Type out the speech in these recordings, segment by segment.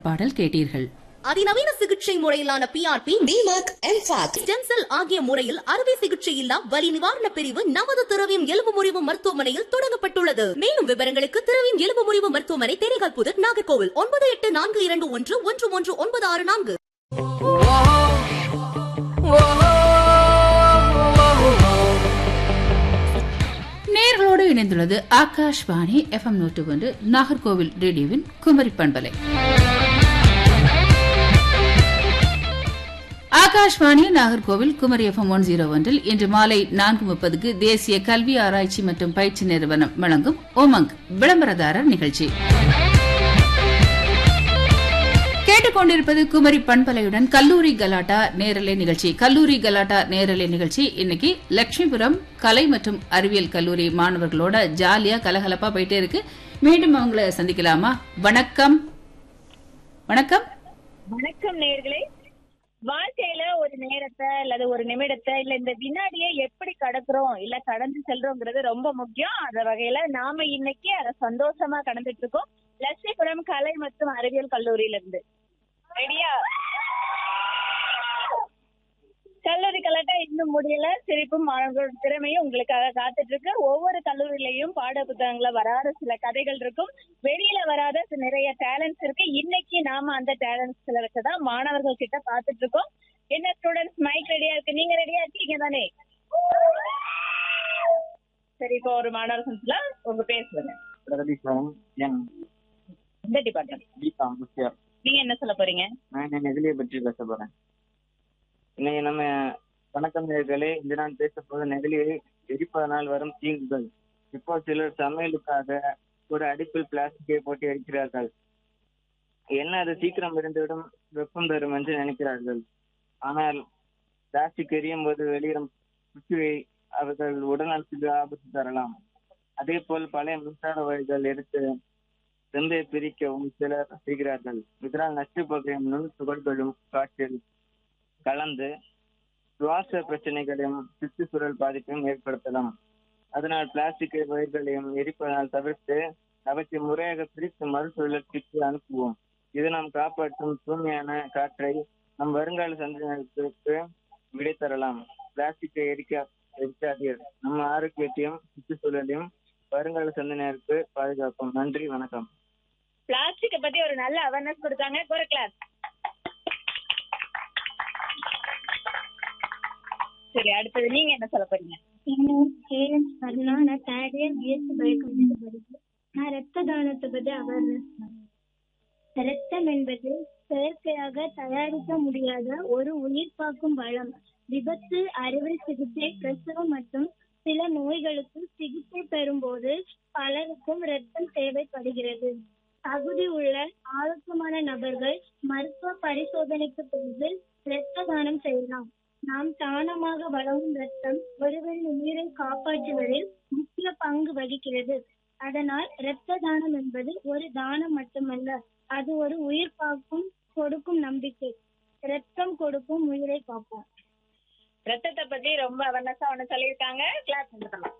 பாடல் கேட்டீர்கள் அதிநவீன சிகிச்சை முறையிலான பிஆர்பி டிமார்க் எம்ஃபாக் ஸ்டெம் செல் ஆகிய முறையில் அறுவை சிகிச்சை இல்லா வலி நிவாரண பிரிவு நமது திரவியம் எலும்பு முறிவு மருத்துவமனையில் தொடங்கப்பட்டுள்ளது மேலும் விவரங்களுக்கு திரவியம் எலும்பு முறிவு மருத்துவமனை தேனிகால் புதர் நாகர்கோவில் ஒன்பது எட்டு நான்கு இரண்டு ஒன்று ஒன்று ஒன்று ஒன்பது ஆறு நான்கு நேர்களோடு இணைந்துள்ளது ஆகாஷ்வாணி எஃப்எம் நூற்று ஒன்று நாகர்கோவில் ரேடியோவின் குமரி பண்பலை Akashvani Nagercoil Kumari F M one zero ஒன்றில் இன்று மாலை நான்கு முப்பதுக்கு தேசிய கல்வி ஆராய்ச்சி மற்றும் பயிற்சி நிறுவனம் வழங்கும் ஓமங் விளம்பரதாரர் நிகழ்ச்சி கேட்டுக்கொண்டிருப்பது குமரி பண்பலையுடன் கல்லூரி கலாட்டா நேரலை நிகழ்ச்சி கல்லூரி கலாட்டா நேரலை நிகழ்ச்சி இன்னைக்கு லட்சுமிபுரம் கலை மற்றும் அறிவியல் கல்லூரி மாணவர்களோட ஜாலியா கலகலப்பா போயிட்டே இருக்கு மீண்டும் அவங்கள சந்திக்கலாமா வணக்கம் வணக்கம் வணக்கம் நேர்களே வாழ்க்கையில ஒரு நேரத்தை அல்லது ஒரு நிமிடத்தை இல்ல இந்த வினாடியை எப்படி கடக்குறோம் இல்ல கடந்து செல்றோங்கிறது ரொம்ப முக்கியம் அந்த வகையில நாம இன்னைக்கு அதை சந்தோஷமா கடந்துட்டு இருக்கோம் லட்சுமிபுரம் கலை மற்றும் அறிவியல் கல்லூரியில இருந்து ரெடியா கல்லூரி கலாட்டா இன்னும் முடியல சிரிப்பும் மாணவர்களோட திறமையும் உங்களுக்காக காத்துட்டு இருக்கு ஒவ்வொரு கல்லூரியிலையும் பாட புத்தகங்கள வராத சில கதைகள் இருக்கும் வெளியில வராத சில நிறைய டேலண்ட்ஸ் இருக்கு இன்னைக்கு நாம அந்த டேலண்ட்ஸ் சில வச்சுதான் மாணவர்கள் கிட்ட பாத்துட்டு இருக்கோம் என்ன ஸ்டூடெண்ட்ஸ் மைக் ரெடியா இருக்கு நீங்க ரெடியா இருக்கீங்க தானே சரி இப்போ ஒரு மாணவர் சொல்லலாம் உங்க பேர் சொல்லுங்க பிரகதீஸ்வரன் என் இந்த டிபார்ட்மெண்ட் பிகாம் முக்கியம் நீங்க என்ன சொல்ல போறீங்க நான் என் நெகிழியை பற்றி பேச போறேன் இன்னைக்கு நம்ம வணக்கம் நேர்களே இந்த நான் பேச போது நெகிழியை எரிப்பதனால் வரும் தீங்குகள் இப்போ சிலர் சமையலுக்காக ஒரு அடுப்பில் பிளாஸ்டிக்கை போட்டு எரிக்கிறார்கள் என்ன அது சீக்கிரம் இருந்துவிடும் வெப்பம் தரும் என்று நினைக்கிறார்கள் ஆனால் பிளாஸ்டிக் எரியும் போது வெளியிடும் குச்சியை அவர்கள் உடல்நலத்துக்கு ஆபத்து தரலாம் அதே போல் பழைய மின்சார வழிகள் எடுத்து செம்பை பிரிக்கவும் சிலர் செய்கிறார்கள் இதனால் நச்சு புகையும் நுண் துகள்களும் காற்றில் கலந்து சுவாச பிரச்சனைகளையும் சுற்றுச்சூழல் பாதிப்பையும் ஏற்படுத்தலாம் அதனால் பிளாஸ்டிக் வயர்களையும் எரிப்பதனால் தவிர்த்து அவற்றை முறையாக பிரித்து மறுசுழற்சிக்கு அனுப்புவோம் இது நாம் காப்பாற்றும் தூய்மையான காற்றை நம் வருங்கால சந்ததியினருக்கு விடை தரலாம் பிளாஸ்டிக்கை எரிக்க எரிக்காதீர் நம்ம ஆரோக்கியத்தையும் சுற்றுச்சூழலையும் வருங்கால சந்ததியினருக்கு பாதுகாப்போம் நன்றி வணக்கம் பிளாஸ்டிக்கை பத்தி ஒரு நல்ல அவேர்னஸ் கொடுத்தாங்க ஒரு கிளாஸ் சரி அடுத்தது நீங்க என்ன சொல்ல போறீங்க என்னோட பேர் ஸ்வர்ணா நான் தேர்ட் இயர் பிஎஸ்சி பயோகெமிஸ்ட்ரி படிக்கிறேன் நான் ரத்த தானத்தை பத்தி அவேர்னஸ் ரத்தம் என்பது செயற்கையாக தயாரிக்க முடியாத ஒரு உயிர் காக்கும் வளம் விபத்து அறுவை சிகிச்சை பிரசவம் மற்றும் சில நோய்களுக்கு சிகிச்சை பெறும்போது பலருக்கும் ரத்தம் தேவைப்படுகிறது தகுதி உள்ள ஆரோக்கியமான நபர்கள் மருத்துவ பரிசோதனைக்கு பிறகு இரத்த தானம் செய்யலாம் நாம் தானமாக வழங்கும் ரத்தம் ஒருவரின் உயிரை காப்பாற்றுவதில் முக்கிய பங்கு வகிக்கிறது அதனால் இரத்த தானம் என்பது ஒரு தானம் மட்டுமல்ல அது ஒரு உயிர் காக்கும் கொடுக்கும் நம்பிக்கை ரத்தம் கொடுக்கும் உயிரை காப்போம் ரத்தத்தை பத்தி ரொம்ப அவேர்னஸா ஒண்ணு சொல்லியிருக்காங்க கிளாஸ் பண்ணலாம்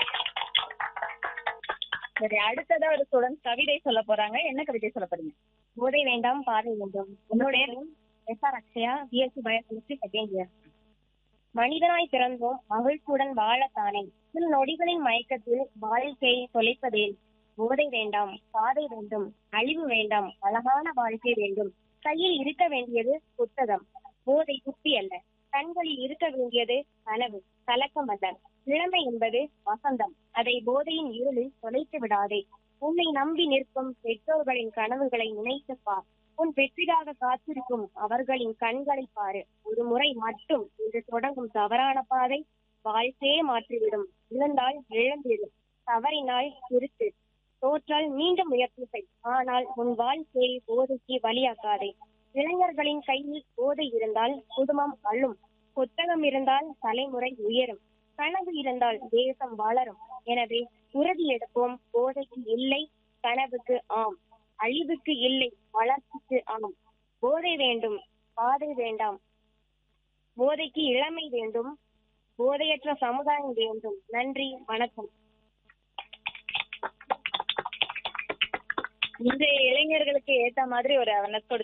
சரி அடுத்ததா ஒரு ஸ்டூடெண்ட் கவிதை சொல்ல போறாங்க என்ன கவிதை சொல்ல போறீங்க போதை வேண்டாம் பாதை வேண்டும் என்னுடைய S R Akshaya B S C biochemistry second year மனிதனாய் பிறந்தோம் மகிழ்ச்சியுடன் வாழத்தானே சில நொடிகளின் மயக்கத்தில் வாழ்க்கையை தொலைப்பதேன் போதை வேண்டாம் பாதை வேண்டும் அழிவு வேண்டாம் அழகான வாழ்க்கை வேண்டும் கையில் இருக்க வேண்டியது புத்தகம் போதை குப்பி அல்ல கண்களில் இருக்க வேண்டியது கனவு கலக்கம் அல்ல இளமை என்பது வசந்தம் அதை போதையின் இருளில் தொலைத்து விடாதே உன்னை நம்பி நிற்கும் பெற்றோர்களின் கனவுகளை நினைத்து பார் உன் வெற்றிக்காக காத்திருக்கும் அவர்களின் கண்களை பாரு ஒரு முறை மட்டும் இன்று தொடங்கும் தவறான பாதை வாழ்க்கையே மாற்றிவிடும் இழந்தால் இழந்திடும் தவறினால் திருத்து தோற்றால் மீண்டும் முயற்சி செய் ஆனால் உன் வாழ்க்கையை போதைக்கு வழியாக்காதே இளைஞர்களின் கையில் போதை இருந்தால் குடும்பம் அள்ளும் புத்தகம் இருந்தால் தலைமுறை உயரும் கனவு இருந்தால் தேசம் வளரும் எனவே உறுதி எடுப்போம் போதைக்கு இல்லை கனவுக்கு ஆம் அழிவுக்கு இல்லை வளர்ச்சிக்கு ஆம் போதை வேண்டும் பாதை வேண்டாம் போதைக்கு இளமை வேண்டும் போதையற்ற சமுதாயம் வேண்டும் நன்றி வணக்கம் இன்றைய இளைஞர்களுக்கு ஏத்த மாதிரி ஒரு அவேர்னஸ்